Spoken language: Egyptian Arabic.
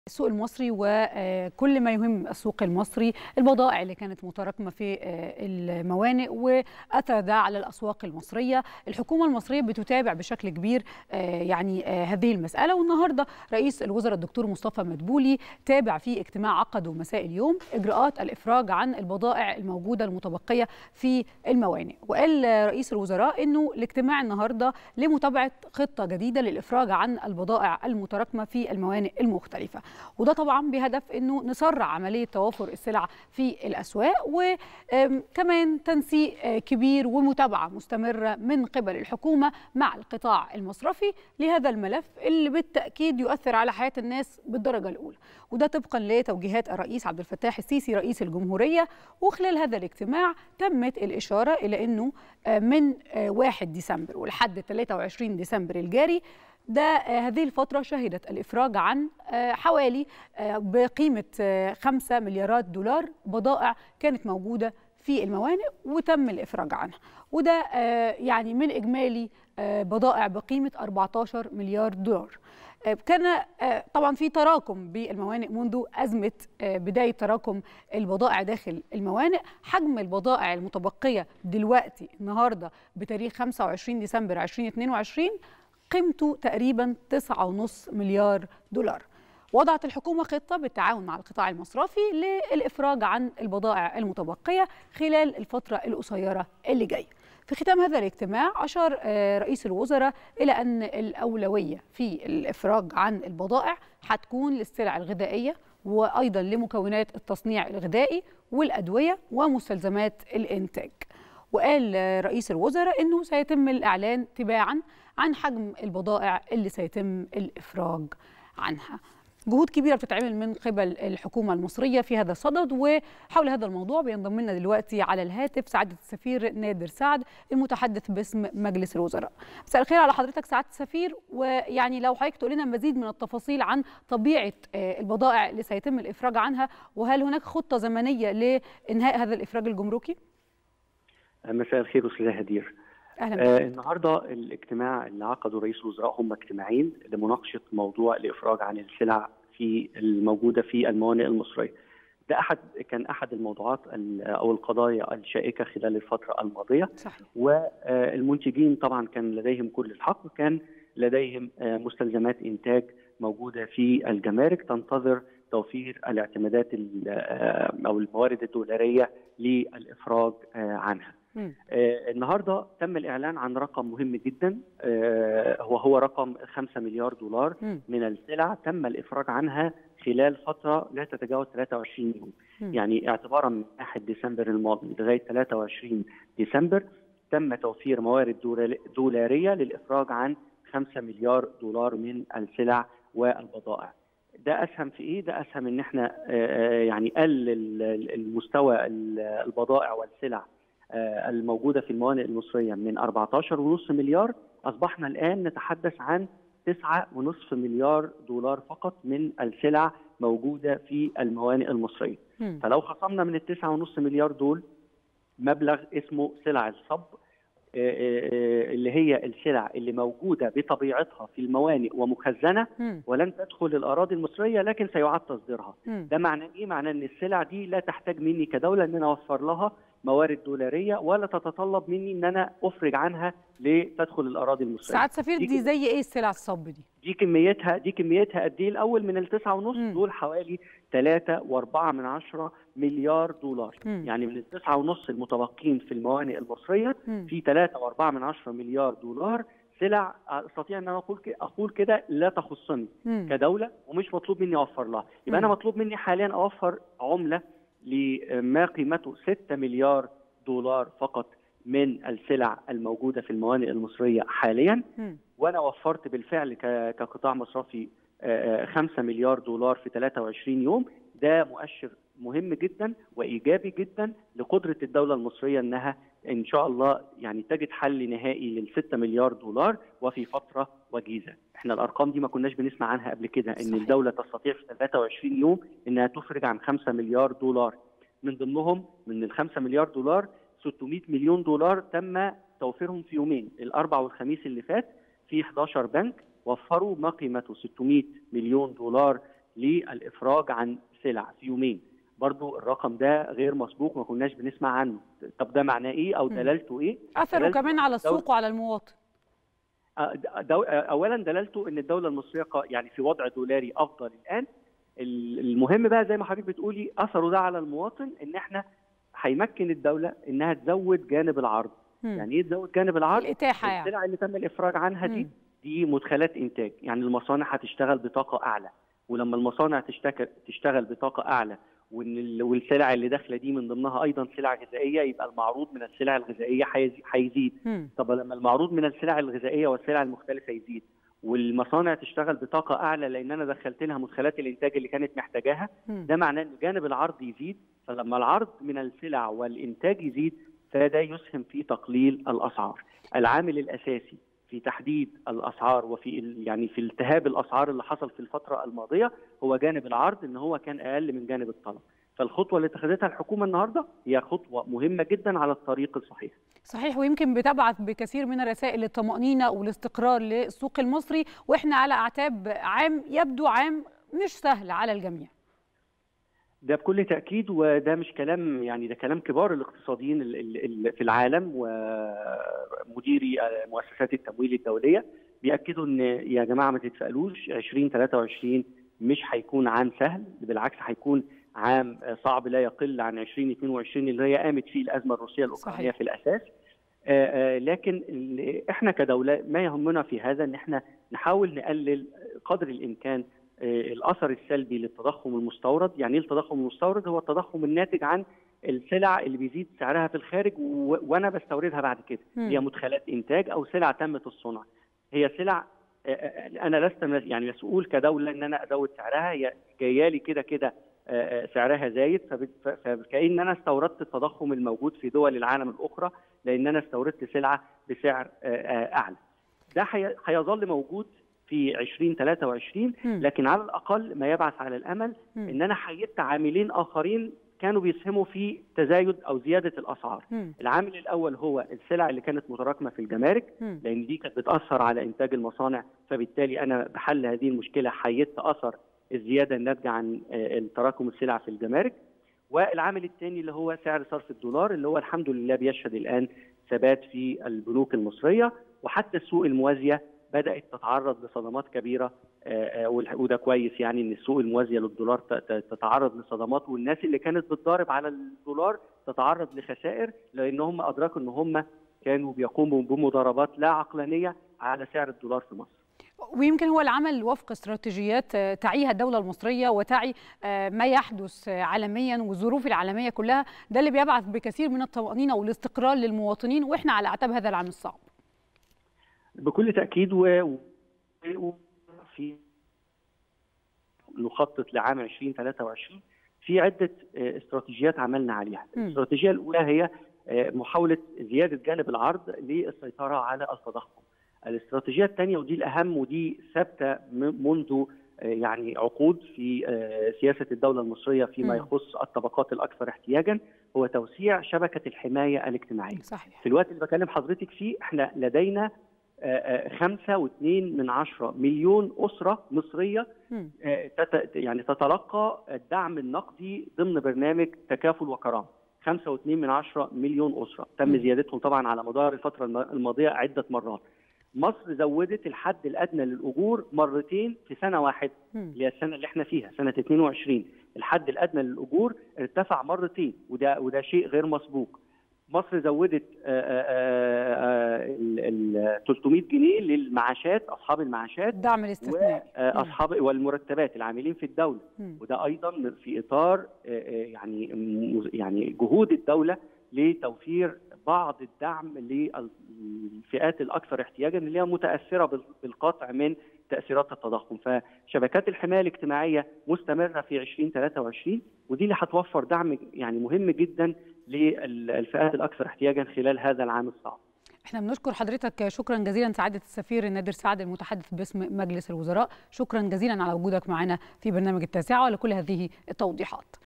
السوق المصري وكل ما يهم السوق المصري البضائع اللي كانت متراكمه في الموانئ واثر ده على الاسواق المصريه الحكومه المصريه بتتابع بشكل كبير يعني هذه المساله والنهارده رئيس الوزراء الدكتور مصطفى مدبولي تابع في اجتماع عقده مساء اليوم اجراءات الافراج عن البضائع الموجوده المتبقيه في الموانئ وقال رئيس الوزراء انه الاجتماع النهارده لمتابعه خطه جديده للافراج عن البضائع المتراكمه في الموانئ المختلفه وده طبعا بهدف انه نسرع عمليه توافر السلع في الاسواق وكمان تنسيق كبير ومتابعه مستمره من قبل الحكومه مع القطاع المصرفي لهذا الملف اللي بالتاكيد يؤثر على حياه الناس بالدرجه الاولى وده طبقا لتوجيهات الرئيس عبد الفتاح السيسي رئيس الجمهوريه وخلال هذا الاجتماع تمت الاشاره الى انه من 1 ديسمبر ولحد 23 ديسمبر الجاري ده هذه الفترة شهدت الإفراج عن حوالي بقيمة 5 مليارات دولار بضائع كانت موجودة في الموانئ وتم الإفراج عنها وده يعني من إجمالي بضائع بقيمة 14 مليار دولار كان طبعا في تراكم بالموانئ منذ أزمة بداية تراكم البضائع داخل الموانئ حجم البضائع المتبقية دلوقتي النهاردة بتاريخ 25 ديسمبر 2022 قيمته تقريبا 9.5 مليار دولار وضعت الحكومة خطة بالتعاون مع القطاع المصرفي للإفراج عن البضائع المتبقية خلال الفترة القصيرة اللي جاية في ختام هذا الاجتماع أشار رئيس الوزراء إلى أن الأولوية في الإفراج عن البضائع هتكون للسلع الغذائية وأيضا لمكونات التصنيع الغذائي والأدوية ومستلزمات الإنتاج وقال رئيس الوزراء أنه سيتم الإعلان تباعا عن حجم البضائع اللي سيتم الإفراج عنها جهود كبيرة بتتعمل من قبل الحكومة المصرية في هذا الصدد وحول هذا الموضوع بينضم لنا دلوقتي على الهاتف سعادة السفير نادر سعد المتحدث باسم مجلس الوزراء مساء الخير على حضرتك سعادة السفير ويعني لو حضرتك تقول لنا مزيد من التفاصيل عن طبيعة البضائع اللي سيتم الإفراج عنها وهل هناك خطة زمنية لإنهاء هذا الإفراج الجمركي؟ مساء الخير أستاذ هدير أهلا آه النهارده الاجتماع اللي عقده رئيس الوزراء هم اجتماعين لمناقشه موضوع الافراج عن السلع في الموجوده في الموانئ المصريه. ده احد كان احد الموضوعات او القضايا الشائكه خلال الفتره الماضيه صحيح. والمنتجين طبعا كان لديهم كل الحق كان لديهم مستلزمات انتاج موجوده في الجمارك تنتظر توفير الاعتمادات او الموارد الدولاريه للافراج عنها. آه النهارده تم الاعلان عن رقم مهم جدا آه هو هو رقم 5 مليار دولار م. من السلع تم الافراج عنها خلال فتره لا تتجاوز 23 يوم م. يعني اعتبارا من 1 ديسمبر الماضي لغايه 23 ديسمبر تم توفير موارد دولاريه للافراج عن 5 مليار دولار من السلع والبضائع ده اسهم في ايه؟ ده اسهم ان احنا آه يعني قلل المستوى البضائع والسلع الموجودة في الموانئ المصرية من 14.5 مليار أصبحنا الآن نتحدث عن 9.5 مليار دولار فقط من السلع موجودة في الموانئ المصرية م. فلو خصمنا من ال 9.5 مليار دول مبلغ اسمه سلع الصب اللي هي السلع اللي موجودة بطبيعتها في الموانئ ومخزنة م. ولن تدخل الأراضي المصرية لكن سيعاد تصديرها م. ده معناه إيه؟ معناه أن السلع دي لا تحتاج مني كدولة أن أنا أوفر لها موارد دولاريه ولا تتطلب مني ان انا افرج عنها لتدخل الاراضي المصريه. سعاد سفير دي, دي زي ايه السلع الصب دي؟ دي كميتها دي كميتها قد ايه الاول من التسعة ونص م. دول حوالي 3 و4 من عشرة مليار دولار م. يعني من التسعة ونص المتبقين في الموانئ المصريه م. في 3 و4 من عشرة مليار دولار سلع استطيع ان انا اقول اقول كده لا تخصني م. كدوله ومش مطلوب مني اوفر لها يبقى م. انا مطلوب مني حاليا اوفر عمله لما قيمته 6 مليار دولار فقط من السلع الموجودة في الموانئ المصرية حاليا م. وأنا وفرت بالفعل كقطاع مصرفي 5 مليار دولار في 23 يوم ده مؤشر مهم جدا وإيجابي جدا لقدرة الدولة المصرية أنها إن شاء الله يعني تجد حل نهائي لل 6 مليار دولار وفي فترة وجيزة احنا الارقام دي ما كناش بنسمع عنها قبل كده ان صحيح. الدوله تستطيع في 23 يوم انها تفرج عن 5 مليار دولار من ضمنهم من ال 5 مليار دولار 600 مليون دولار تم توفيرهم في يومين الاربع والخميس اللي فات في 11 بنك وفروا ما قيمته 600 مليون دولار للافراج عن سلع في يومين برضو الرقم ده غير مسبوق ما كناش بنسمع عنه طب ده معناه ايه او دلالته ايه اثره دلالته كمان على السوق وعلى المواطن دو اولا دلالته ان الدوله المصريه يعني في وضع دولاري افضل الان المهم بقى زي ما حضرتك بتقولي اثره ده على المواطن ان احنا هيمكن الدوله انها تزود جانب العرض مم. يعني ايه تزود جانب العرض الاتاحه يعني السلع اللي تم الافراج عنها دي مم. دي مدخلات انتاج يعني المصانع هتشتغل بطاقه اعلى ولما المصانع تشتغل تشتغل بطاقه اعلى وان ال- والسلع اللي داخله دي من ضمنها ايضا سلع غذائيه يبقى المعروض من السلع الغذائيه هيزي- هيزيد مم. طب لما المعروض من السلع الغذائيه والسلع المختلفه يزيد والمصانع تشتغل بطاقه اعلى لان انا دخلت لها مدخلات الانتاج اللي كانت محتاجاها مم. ده معناه ان جانب العرض يزيد فلما العرض من السلع والانتاج يزيد فده يسهم في تقليل الاسعار العامل الاساسي في تحديد الاسعار وفي ال- يعني في التهاب الاسعار اللي حصل في الفتره الماضيه هو جانب العرض ان هو كان اقل من جانب الطلب فالخطوه اللي اتخذتها الحكومه النهارده هي خطوه مهمه جدا على الطريق الصحيح صحيح ويمكن بتبعث بكثير من الرسائل للطمأنينة والاستقرار للسوق المصري واحنا على اعتاب عام يبدو عام مش سهل على الجميع ده بكل تأكيد وده مش كلام يعني ده كلام كبار الاقتصاديين ال- ال- ال- في العالم ومديري مؤسسات التمويل الدولية بيأكدوا إن يا جماعة ما تتفائلوش 2023 مش هيكون عام سهل بالعكس هيكون عام صعب لا يقل عن 2022 اللي هي قامت فيه الأزمة الروسية الأوكرانية صحيح. في الأساس آه، آه، لكن ال- احنا كدولة ما يهمنا في هذا ان احنا نحاول نقلل قدر الامكان آه، الاثر السلبي للتضخم المستورد، يعني ايه التضخم المستورد؟ هو التضخم الناتج عن السلع اللي بيزيد سعرها في الخارج و... وانا بستوردها بعد كده، مم. هي مدخلات انتاج او سلع تمت الصنع. هي سلع آه، آه، انا لست مس- يعني مسؤول كدوله ان انا ازود سعرها هي جايه لي كده كده آه، آه، سعرها زايد فبت- ف- فكأن انا استوردت التضخم الموجود في دول العالم الاخرى لان انا استوردت سلعه بسعر آه، آه، اعلى. ده هي- هيظل موجود في 2023 مم. لكن على الاقل ما يبعث على الامل مم. ان انا حيدت عاملين اخرين كانوا بيسهموا في تزايد او زياده الاسعار. مم. العامل الاول هو السلع اللي كانت متراكمه في الجمارك مم. لان دي كانت بتاثر على انتاج المصانع فبالتالي انا بحل هذه المشكله حيدت اثر الزياده الناتجه عن آه، تراكم السلع في الجمارك والعامل الثاني اللي هو سعر صرف الدولار اللي هو الحمد لله بيشهد الان ثبات في البنوك المصريه وحتى السوق الموازيه بدات تتعرض لصدمات كبيره آه، آه، والح- وده كويس يعني ان السوق الموازيه للدولار ت- ت- تتعرض لصدمات والناس اللي كانت بتضارب على الدولار تتعرض لخسائر لان هم ادركوا ان هم كانوا بيقوموا بمضاربات لا عقلانيه على سعر الدولار في مصر. ويمكن هو العمل وفق استراتيجيات آه، تعيها الدولة المصرية وتعي آه، ما يحدث آه، عالميا والظروف العالمية كلها ده اللي بيبعث بكثير من الطمأنينة والاستقرار للمواطنين واحنا على اعتاب هذا العام الصعب بكل تاكيد و و- في نخطط لعام 2023 في عده آه، استراتيجيات عملنا عليها. مم. الاستراتيجيه الاولى هي آه، محاوله زياده جانب العرض للسيطره على التضخم. الاستراتيجيه الثانيه ودي الاهم ودي ثابته م- منذ آه، يعني عقود في آه، سياسه الدوله المصريه فيما مم. يخص الطبقات الاكثر احتياجا هو توسيع شبكه الحمايه الاجتماعيه. صحيح في الوقت اللي بكلم حضرتك فيه احنا لدينا آه، آه، خمسة واثنين من عشرة مليون أسرة مصرية مم. آه، تت- يعني تتلقى الدعم النقدي ضمن برنامج تكافل وكرامة خمسة واثنين من عشرة مليون أسرة تم مم. زيادتهم طبعا على مدار الفترة الم- الماضية عدة مرات مصر زودت الحد الأدنى للأجور مرتين في سنة واحدة مم. اللي هي السنه اللي احنا فيها سنه 22 الحد الادنى للاجور ارتفع مرتين وده وده شيء غير مسبوق مصر زودت آه، آه، آه، ال ال 300 جنيه للمعاشات اصحاب المعاشات الدعم الاستثنائي واصحاب والمرتبات العاملين في الدوله مم. وده ايضا في اطار آه، آه، يعني م- يعني جهود الدوله لتوفير بعض الدعم للفئات الاكثر احتياجا اللي هي متاثره بال- بالقطع من تاثيرات التضخم فشبكات الحمايه الاجتماعيه مستمره في 2023 ودي اللي هتوفر دعم يعني مهم جدا للفئات الاكثر احتياجا خلال هذا العام الصعب احنا بنشكر حضرتك شكرا جزيلا سعاده السفير نادر سعد المتحدث باسم مجلس الوزراء شكرا جزيلا على وجودك معنا في برنامج التاسعه وعلى كل هذه التوضيحات